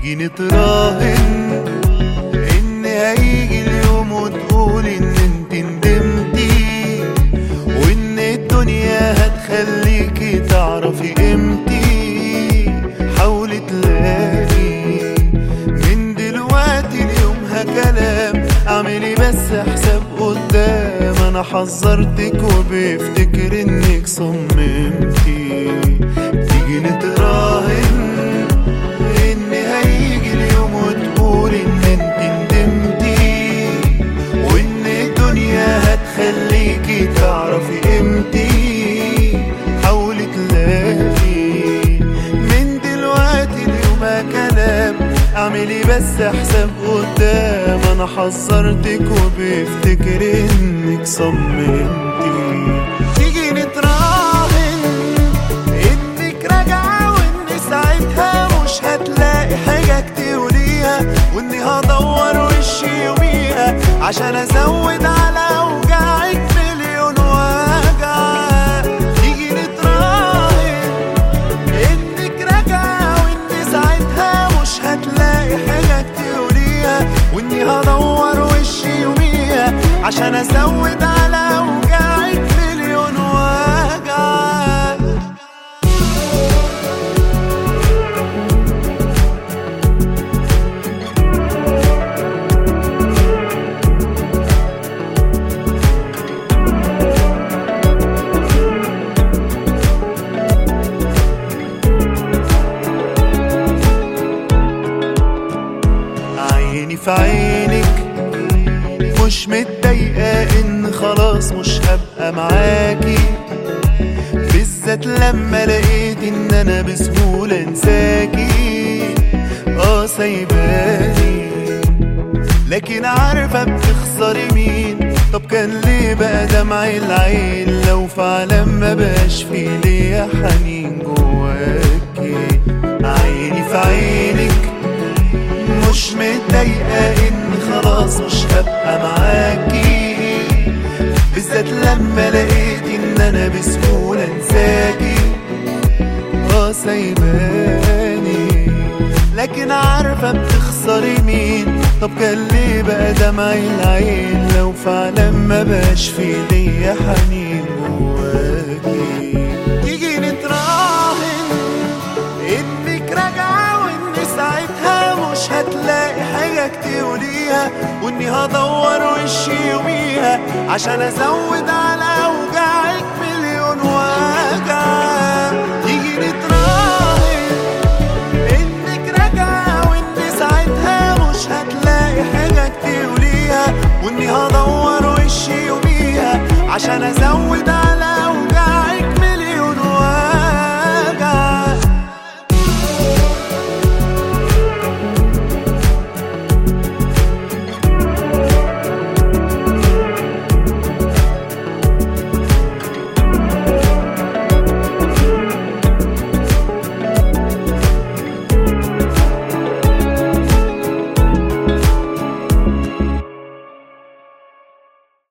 تيجي نتراهن ان هيجي اليوم وتقول ان انت ندمتي وان الدنيا هتخليكي تعرفي قيمتي حاولي تلاقي من دلوقتي ليومها كلام اعملي بس حساب قدام انا حذرتك وبفتكر انك صممتي تيجي نتراهن ان هيجي اليوم وتقول ان انت ندمتي وان الدنيا هتخليكي تعرفي قيمتي حاولي تلاقي من دلوقتي اليوم كلام اعملي بس حساب قدام انا حذرتك وبفتكر انك صممتي تيجي نتراهن انك راجعة وان ساعتها مش هتلاقي حاجة تقوليها واني هدور وشي يوميها عشان ازود على اوجاعك مليون وجع تيجي نتراهن انك راجعة وان ساعتها مش هتلاقي حاجة تقوليها واني هدور وشي يوميها عشان ازود على اوجاعك مليون وجع عيني في عينك مش متضايقة ان خلاص مش هبقى معاكي بالذات لما لقيت ان انا بسهولة انساكي اه سايباني لكن عارفة بتخسري مين طب كان ليه بقى دمع العين لو فعلا ما بقاش في ليا حنين جواكي عيني في عينك مش متضايقة ان خلاص مش هبقى معاكي بالذات لما لقيت ان انا بسهولة انساكي اه سايباني لكن عارفة بتخسري مين طب كان ليه بقى دمع العين لو فعلا ما بقاش في ليا حنين جواكي تيجي نتراهن انك راجعة وان ساعتها مش هتلاقي حاجة تقوليها واني هدور وشي يوميها عشان ازود على اوجاعك مليون وجع تيجي نتراهن انك راجعة وان ساعتها مش هتلاقي حاجة تقوليها واني هدور وشي يوميها عشان ازود